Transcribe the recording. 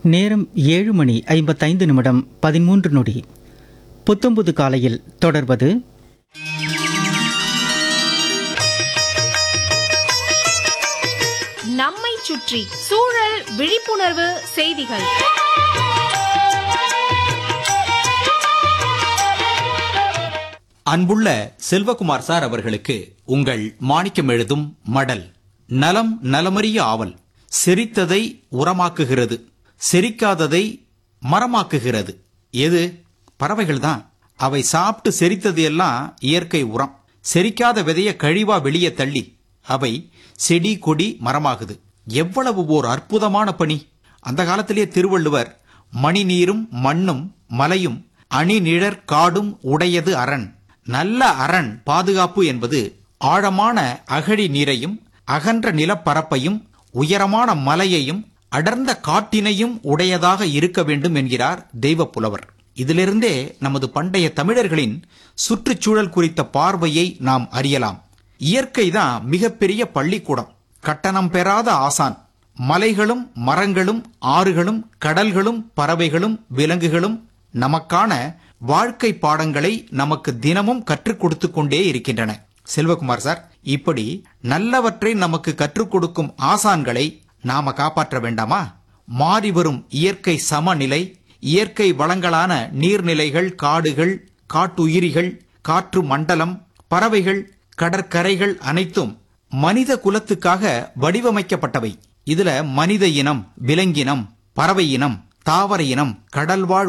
நேரம் ஏழு மணி ஐம்பத்தைந்து நிமிடம் பதிமூன்று நொடி புத்தம்புது காலையில் தொடர்வது நம்மை சுற்றி சூழல் விழிப்புணர்வு செய்திகள் அன்புள்ள செல்வகுமார் சார் அவர்களுக்கு உங்கள் மாணிக்கம் எழுதும் மடல் நலம் நலமறிய ஆவல் செரித்ததை உரமாக்குகிறது செரிக்காததை மரமாக்குகிறது எது பறவைகள் தான் அவை சாப்பிட்டு செரித்தது எல்லாம் இயற்கை உரம் செரிக்காத விதைய கழிவா வெளியே தள்ளி அவை செடி கொடி மரமாகுது எவ்வளவு ஓர் அற்புதமான பணி அந்த காலத்திலே திருவள்ளுவர் மணி நீரும் மண்ணும் மலையும் அணி நிழற் காடும் உடையது அரண் நல்ல அரண் பாதுகாப்பு என்பது ஆழமான அகழி நீரையும் அகன்ற நிலப்பரப்பையும் உயரமான மலையையும் அடர்ந்த காட்டினையும் உடையதாக இருக்க வேண்டும் என்கிறார் தெய்வப்புலவர் இதிலிருந்தே நமது பண்டைய தமிழர்களின் சுற்றுச்சூழல் குறித்த பார்வையை நாம் அறியலாம் இயற்கைதான் மிகப்பெரிய பள்ளிக்கூடம் கட்டணம் பெறாத ஆசான் மலைகளும் மரங்களும் ஆறுகளும் கடல்களும் பறவைகளும் விலங்குகளும் நமக்கான வாழ்க்கை பாடங்களை நமக்கு தினமும் கற்றுக் கொடுத்து கொண்டே இருக்கின்றன செல்வகுமார் சார் இப்படி நல்லவற்றை நமக்கு கற்றுக் கொடுக்கும் ஆசான்களை நாம காப்பாற்ற வேண்டாமா மாறி வரும் இயற்கை சமநிலை இயற்கை வளங்களான நீர்நிலைகள் காடுகள் காட்டுயிரிகள் காற்று மண்டலம் பறவைகள் கடற்கரைகள் அனைத்தும் மனித குலத்துக்காக வடிவமைக்கப்பட்டவை இதுல மனித இனம் விலங்கினம் பறவை இனம் தாவர இனம் கடல்வாழ்